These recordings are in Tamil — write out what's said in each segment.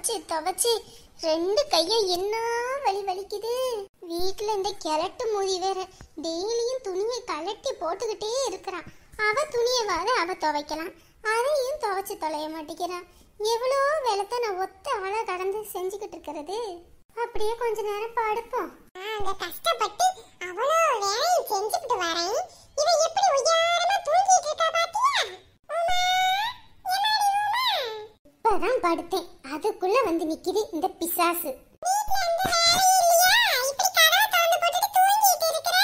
துவைச்சு துவைச்சு ரெண்டு கையும் என்ன வலி வலிக்குது வீட்டுல இந்த கிழட்டு மூதி வேற டெய்லியும் துணியை கலட்டி போட்டுக்கிட்டே இருக்கிறான் அவ துணியை வாத அவ துவைக்கலாம் அதையும் துவைச்சு தொலைய மாட்டேங்கிறான் எவ்வளோ வேலைத்தை நான் ஒத்த ஆளா கடந்து செஞ்சுக்கிட்டு இருக்கிறது அப்படியே கொஞ்ச நேரம் படுப்போம் அந்த கஷ்டப்பட்டு அவ்வளோ வேலையும் செஞ்சுக்கிட்டு வரேன் இவ எப்படி உயரமா தூங்கிட்டு இருக்கா பாத்தியா உமா எம்மாடி உமா இப்பதான் படுத்தேன் அதுக்குள்ள வந்து நிக்குது இந்த பிசாசு வீட்ல எந்த வேலையும் இல்லையா இப்படி கதவை திறந்து போட்டுட்டு தூங்கிட்டு இருக்கற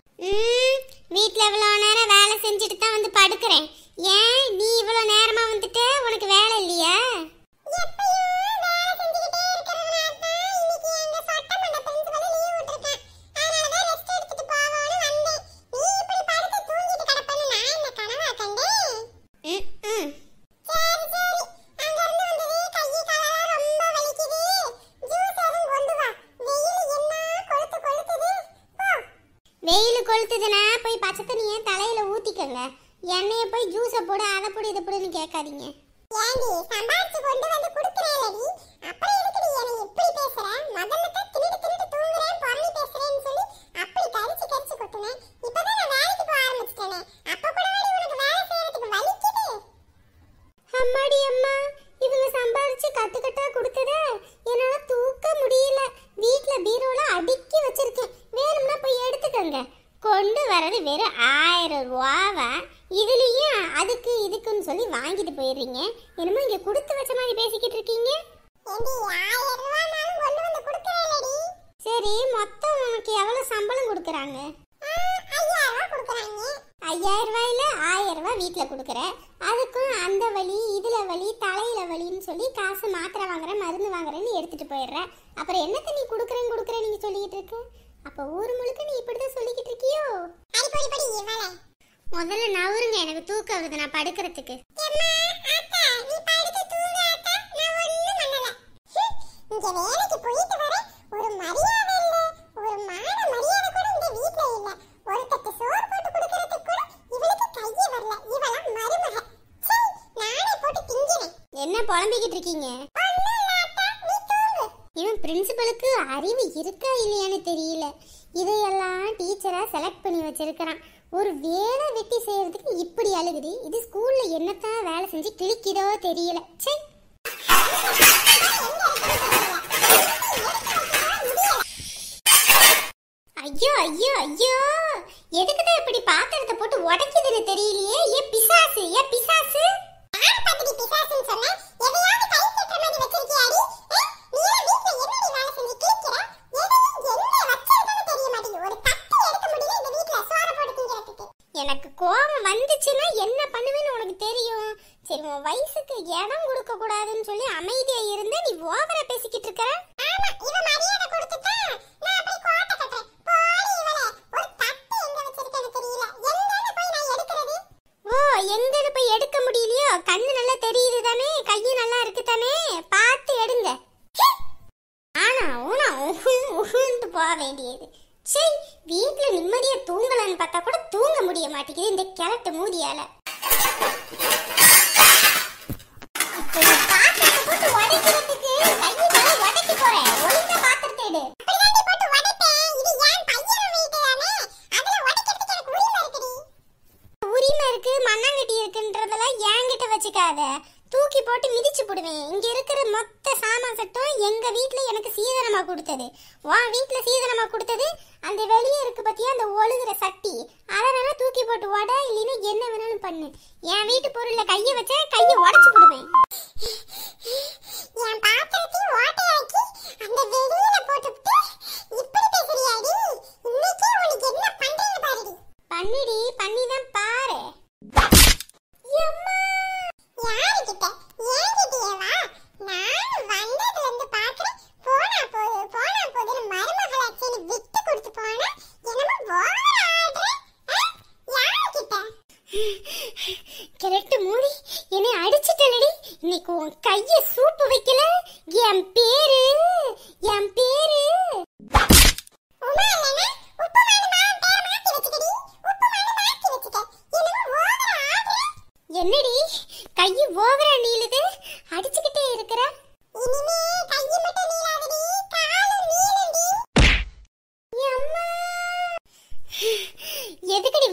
ம், வீட்ல இவ்வளவு நேரம் வேலை செஞ்சுட்டு தான் வந்து படுக்கிறேன் ஏன் நீ இவ்வளவு நேரமா வந்துட்ட உனக்கு வேலை இல்லையா எப்பயும் வேலை செஞ்சுக்கிட்டே இருக்கறதுனால தான் இன்னைக்கு எங்க சட்டமன்ற பிரின்சிபல் லீவ் விட்டுருக்கேன் அதனால தான் ரெஸ்ட் எடுத்துட்டு போவோம்னு வந்தேன் நீ இப்படி படுத்து தூங்கிட்டு கிடப்பேன்னு நான் என்ன கனவா கண்டேன் ம், ம். சரி சரி அங்க இருந்து வந்தது கை காலெல்லாம் ரொம்ப வலிக்குது ஜூஸ் எதுவும் கொண்டு வா வெயில் என்ன கொளுத்து கொளுத்துது போ வெயில் கொளுத்துதுன்னா போய் பச்சை தண்ணியை தலையில ஊத்திக்கங்க எண்ணெயை போய் ஜூஸை போடு அதை போடு இதை போடுன்னு கேட்காதீங்க ஏண்டி சம்பாரிச்சு கொண்டு வந்து குடுக்குறேலடி அப்புறம் எதுக்குடி என்னை இப்படி பேசுற முதல்ல தான் தின்னுட்டு தின்னுட்டு தூங்குறேன் பொறணி பேசுறேன்னு சொல்லி அப்படி கரிச்சு கரிச்சு கொட்டுனேன் இப்பதான் நான் வேலைக்கு போக ஆரம்பிச்சிட்டேனே அப்ப கூட உனக்கு வேலை செய்யறதுக்கு வலிக்குது அம்மாடி அம்மா இவங்க சம்பாரிச்சு கட்டுக்கட்டா கொடுத்தத என்னால தூக்க முடியல வீட்ல பீரோல அடுக்கி வச்சிருக்கேன் வேணும்னா போய் எடுத்துக்கோங்க கொண்டு வரது வெறும் ஆயிரம் ரூபாவா இதுலயும் அதுக்கு இதுக்குன்னு சொல்லி வாங்கிட்டு போயிடுறீங்க என்னமோ இங்க கொடுத்து வச்ச மாதிரி பேசிக்கிட்டு இருக்கீங்க ஏண்டி ஆயிரம் ரூபாய்னாலும் கொண்டு வந்து குடுக்குறேலடி சரி மொத்தம் உனக்கு எவ்வளவு சம்பளம் கொடுக்குறாங்க ஐயாயிரம் ரூபாய் குடுக்குறாங்க ஐயாயிரம் ரூபாயில ஆயிரம் ரூபாய் வீட்டில் கொடுக்குற அதுக்கும் அந்த வலி இதுல வலி தலையில வலின்னு சொல்லி காசு மாத்திரை வாங்குறேன் மருந்து வாங்குறேன்னு எடுத்துட்டு போயிடுற அப்புறம் என்னத்த நீ கொடுக்குறேன் கொடுக்குறேன் நீங்க சொல்லிக்கிட்டு இருக்க அப்ப ஊர் முழுக்க நீ இப்படிதான் சொல்லிக்கிட்டு இருக்கியோ அடி பொடி பொடி இவளே முதல்ல நவருங்க எனக்கு தூக்கம் வருது நான் படுக்கிறதுக்கு எம்மா ஆத்தா நீ படுத்து தூங்கு ஆத்தா நான் ஒண்ணும் பண்ணல ஹம், இங்க வேலைக்கு போயிட்டு வர ஒரு மரியாதை இல்ல ஒரு மான மரியாதை கூட இந்த வீட்ல இல்ல ஒரு தட்டு சோறு போட்டு கொடுக்கறதுக்கு கூட இவளுக்கு கையே வரல இவளாம் மருமக சீ, நானே போட்டு திங்கிறேன் என்ன புலம்பிக்கிட்டு இருக்கீங்க ஒண்ணும் இல்ல ஆத்தா நீ தூங்கு இவன் பிரின்சிபலுக்கு அறிவு இருக்கா இல்லையான்னு தெரியல இதையெல்லாம் டீச்சரா செலக்ட் பண்ணி வச்சிருக்கிறான் ஒரு வேலை வெட்டி செய்யறதுக்கு இப்படி அழுகுது இது ஸ்கூல்ல என்னத்தான் வேலை செஞ்சு கிழிக்குதோ தெரியல ச்சே ஐயோ ஐயோ ஐயோ எதுக்குதான் இப்படி பாத்திரத்தை போட்டு உடைக்குதுன்னு தெரியலையே ஏன் பிசாசு ஏன் பிசாசு யார் பாத்துடி பிசாசுன்னு சொன்ன எதையாவது கை கட்டுற மாதிரி வச்சிருக்கியாடி ஏய், நீ எல்லாம் வீட்ல என்னடி வேலை செஞ்சு கிழிக்கிற எதையும் எங்க வச்சிருக்கன்னு தெரிய மாட்டேங்குது ஒரு தட்டு எடுக்க முடியல இந்த வீட்ல சோறு போட்டு திங்கிறதுக்கு எனக்கு கோபம் வந்துச்சுன்னா என்ன பண்ணுவேன்னு உனக்கு தெரியும் சரி உன் வயசுக்கு இடம் கொடுக்க கூடாதுன்னு சொல்லி அமைதியா இருந்தா நீ ஓவரா பேசிக்கிட்டு இருக்கிற ஆமா இவ மரியாதை கொடுத்துட்டா நான் அப்படி கோட்டை கட்டுறேன் போடி இவளே ஒரு தட்டு எங்க வச்சிருக்கேன்னு தெரியல எங்கன்னு போய் நான் எடுக்கிறது ஓ எங்கன்னு போய் எடுக்க முடியலையோ கண்ணு நல்லா தெரியுது தானே கையும் நல்லா இருக்கு தானே பார்த்து எடுங்க ஆனா ஊனா உகுந்து போக வேண்டியது சரி வீட்ல நிம்மதியா தூங்கலான்னு பார்த்தா கூட தூங்க முடிய மாட்டேங்குது இந்த கிழட்டு மூதியால இப்ப இந்த பாத்திரத்தை போட்டு உடைக்கிறதுக்கு கையை நல்லா உடைக்க போறேன் ஒழுங்கா பாத்திரத்தை எடு அப்படிதாண்டி போட்டு உடைப்பேன் இது ஏன் பையன் வீட்டு தானே அதுல உடைக்கிறதுக்கு எனக்கு உரிமை இருக்குடி உரிமை இருக்கு மண்ணாங்கட்டி இருக்குன்றதெல்லாம் என்கிட்ட வச்சுக்காத தூக்கி போட்டு மிதிச்சு போடுவேன் இங்க இருக்கிற மொத்த சாமான் சட்டம் எங்க வீட்ல எனக்கு சீதனமா கொடுத்தது உன் வீட்ல சீதனமா கொடுத்தது அந்த வெளியே இருக்கு பத்தியா அந்த ஒழுகுற சட்டி அதை வேணா தூக்கி போட்டு உட இல்லைன்னா என்ன வேணாலும் பண்ணு என் வீட்டு பொருள்ல கைய வச்சா கைய உடைச்சு போடுவேன் என் பாத்திரத்தையும் ஓட்டையாக்கி அந்த வெளியில போட்டுவிட்டு இப்படி பேசுறியாடி இன்னைக்கே உனக்கு என்ன பண்றீங்க பாருடி பண்ணிடி பண்ணி தான் பாரு யாருகிட்ட என்கிட்டயேவா நானும் வந்ததுல இருந்து பாக்குறேன் போனா போது போனா போதுன்னு மருமகளாச்சேன்னு விட்டு கொடுத்து போனா என்னமோ ஓவர் ஆடுற யாருகிட்ட கரெக்ட் மூடி என்னை அடிச்சிட்டலடி இன்னைக்கு உன் கைய சூப்பு வைக்கல என் பேரு என் பேரு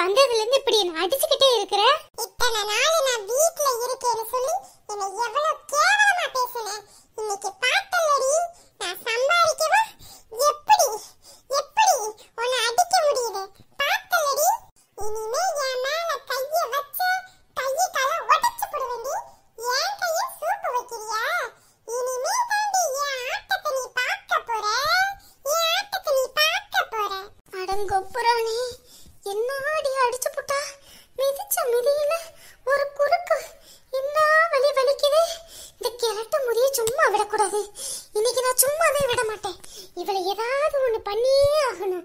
வந்ததுல இருந்து இப்படி என்ன அடிச்சுக்கிட்டே இருக்கிற இத்தனை நாள் நான் வீட்ல இருக்கேன்னு சொல்லி என்னை எவ்வளவு கேவலமா பேசுனேன் இன்னைக்கு பார்த்தல்லடி நான் சம்பாதிக்கவா எப்படி எப்படி உன்னை அடிக்க முடியுது பார்த்தல்லடி இனிமே என் மேல கைய வச்சு கைய கால உடைச்சு போடுவேண்டி என் கைய சூப்பு வைக்கிறியா இனிமே தாண்டி என் ஆட்டத்தை நீ பார்க்க போற என் ஆட்டத்தை நீ பார்க்க போற அடங்கொப்புறானே என்ன அடி அடிச்சு போட்டா மிதிச்ச மிதியில ஒரு குறுக்கு என்ன வலி வலிக்குது இந்த கிழட்டு முடிய சும்மா விடக்கூடாது இன்னைக்கு நான் சும்மாவே விட மாட்டேன் இவளை ஏதாவது ஒண்ணு பண்ணியே ஆகணும்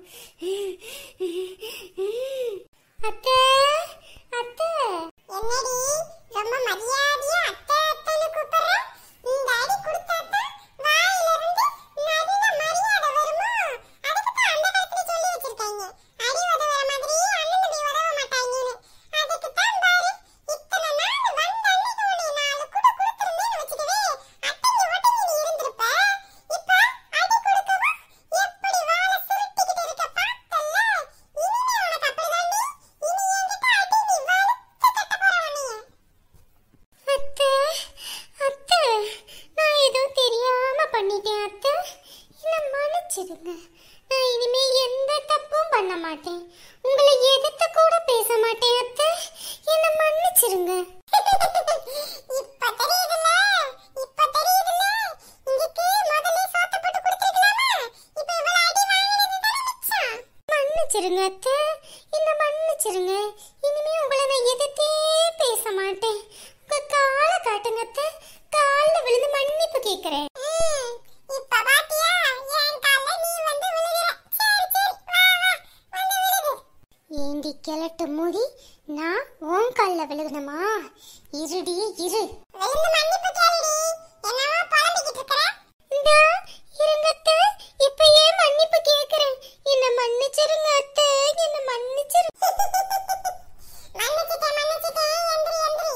அத்தை அத்தை என்னடி ரொம்ப மரியாதையா அத்தை அத்தைன்னு கூப்பிடுற இந்த அடி கொடுத்தாத்தான் வாயில இருந்து நல்ல மரியாதை வருமா அதுக்கு தான் அந்த காலத்துல சொல்லி வச்சிருக்காங்க அடி உதவுற மாதிரி அண்ணன் தம்பி உதவ மாட்டாங்கன்னு அதுக்கு தான் பாரு இத்தனை நாள் வந்த அன்னைக்கு உன்னை நாலு கூட கொடுத்திருந்தேன்னு வச்சுக்கவே அட்டங்கி ஒட்டங்கி நீ இருந்திருப்ப இப்ப அடி கொடுக்கவும் எப்படி வாழை சுருட்டிக்கிட்டு இருக்க பார்த்தல்ல இனிமே உனக்கு அப்படிதாண்டி இனி என்கிட்ட அடி நீ வலுத்து கட்ட போற உன்னைய அத்தை அத்தை நான் ஏதோ தெரியாம பண்ணிட்டேன் அத்தை என்ன மன்னிச்சிடுங்க நான் இனிமே எந்த தப்பும் பண்ண மாட்டேன் உங்களை எதிர்த்து கூட பேச மாட்டேன் அத்தை என்ன மன்னிச்சிடுங்க இப்ப தெரியுதுல இப்ப தெரியுதுல இதுக்கு முதல்ல சோத்த போட்டு குடிச்சிருக்கலாமா இப்ப இவ்வளவு அடி வாங்கினது தானே மிச்சம் மன்னிச்சிருங்க அத்தை என்ன மன்னிச்சிருங்க இனிமே உங்களை நான் எதிர்த்தே பேச மாட்டேன் உங்க காலை காட்டுங்க அத்தை காலில் விழுந்து மன்னிப்பு கேட்குறேன் ம், இப்ப பாத்தியா என் கால்ல நீ வந்து விழுகிற சரி சரி வா வா வந்து விழுகு ஏண்டி கிழட்டு மூடி நான் உன் காலில் விழுகணுமா இருடி இரு விழுந்து மன்னிப்பு கேளுடி என்னவோ புலம்பிக்கிட்டு இருக்கற இந்த இருங்க அத்தை இப்ப ஏன் மன்னிப்பு கேக்குறேன் என்ன மன்னிச்சிருங்க அத்தை என்ன மன்னிச்சிரு மன்னிச்சிட்டேன் மன்னிச்சிட்டேன் எந்திரி எந்திரி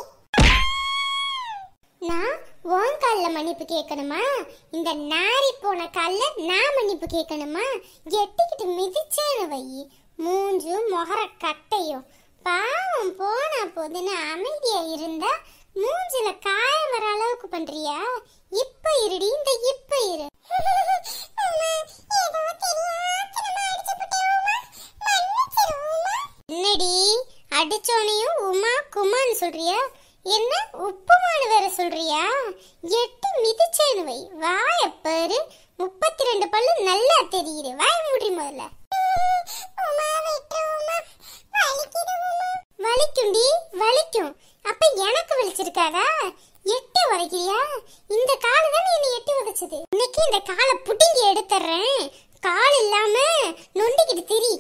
நான் உன் காலில் மன்னிப்பு கேட்கணுமா இந்த நாரி போன காலில் நான் மன்னிப்பு கேட்கணுமா எட்டிக்கிட்டு மிதிச்சேன்னு வை மூஞ்சும் முகர கட்டையும் பாவம் போனா போதுன்னு அமைதியா இருந்தா மூஞ்சில காயம் வர அளவுக்கு பண்றியா இப்ப இருடி இந்த இப்ப இரு அம்மா, ஏதோ தெரியாத்தனமா அடிச்சு புட்டேன் உமா. மன்னிச்சிரு உமா. என்னடி அடிச்சோனையும் உமா குமான்னு சொல்றியா என்ன உப்புமான்னு வேற சொல்றியா எட்டு மிதிச்சேன்னு வை வாய பாரு முப்பத்தி ரெண்டு பல்லு நல்லா தெரியுது வாய மூடி முதல்ல உமா, விட்டுரு உமா. வலிக்குது உமா. வலிக்கும்டி வலிக்கும் அப்ப எனக்கு வலிச்சிருக்காதா எட்டு வரைக்கிறியா இந்த காலு தானே என்னை எட்டு உதைச்சது இன்னைக்கு இந்த காலை புடுங்கி எடுத்துறேன் கால் இல்லாம நொண்டிக்கிட்டு திரி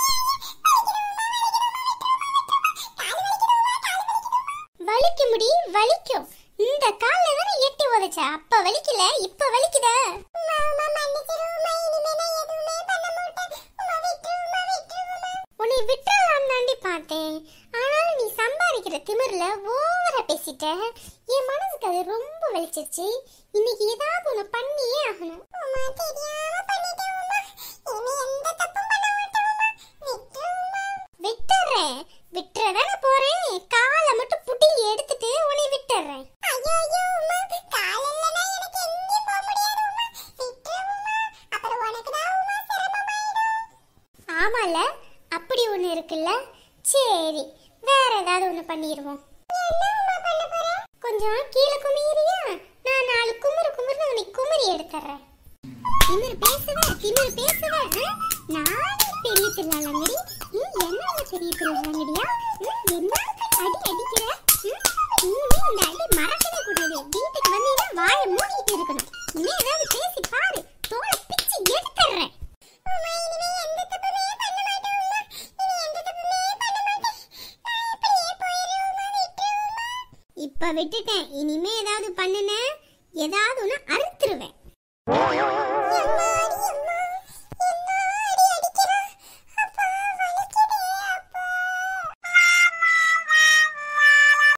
வலிக்கும் முடி வலிக்கும் இந்த கால்ல தானே எட்டு உதைச்ச அப்ப வலிக்கல இப்ப வலிக்குதா உமா, உமா, மன்னிச்சிரு உமா. இனிமே நான் எதுவுமே பண்ண மாட்டேன். உமா, விட்டுரு உமா, விட்டுரு உமா. உன்னை விட்டுறலாம் தாண்டி பார்த்தேன் ஆனாலும் நீ சம்பாதிக்கிற திமிர்ல ஓவரா பேசிட்ட என் மனசுக்கு அது ரொம்ப வலிச்சிருச்சு இன்னைக்கு ஏதாவது ஒண்ணு பண்ணியே ஆகணும் உமா, தெரியாம பண்ணிட்டேன் உமா. இனிமே எந்த தப்பும் பண்ண மாட்டேன் உமா. விட்டுரு உமா. விட்டுறேன் விட்டுறதானே போறேன் காலை மட்டும் புட்டிங்கி எடுத்துட்டு உன்னை விட்டுறேன் ஐயோ, ஐயோ, உமா. கால் இல்லைன்னா எனக்கு எங்கேயும் போக முடியாது உமா. விட்டுரு உமா. அப்புறம் உனக்குதான் உமா சிரமமாயிடும். ஆமால அப்படி ஒண்ணு இருக்குல்ல சரி வேற ஏதாவது ஒண்ணு பண்ணிடுவோம் என்ன உமா பண்ண போற? கொஞ்சம் கீழே குமிறியா நான் நாலு குமுறு குமுறுன்னு உனக்கு குமரி எடுத்துறேன் திமிரு பேசுவ திமிரு பேசுவ ஆ? நானே பெரிய திருநாளங்கடி நீ என்ன பெரிய திருநாளங்கடியா என்ன அடி அடிக்கிற ம்? இனிமே இந்த அடி மறக்கவே கூடாது வீட்டுக்கு வந்தீங்கன்னா வாயை மூடிட்டு இருக்கணும் இனிமே ஏதாவது பேசி பாரு தோலை பிச்சு எடுத்துறேன் உமா, இனிமே எந்த தப்புமே பண்ண மாட்டேன் உமா. இனி எந்த தப்புமே பண்ண மாட்டேன். நான் இப்படியே போயிடுறேன் உமா. விட்டுரு உமா. இப்ப விட்டுட்டேன் இனிமே ஏதாவது பண்ணுன ஏதாவது ஒண்ணு அறுத்துருவேன்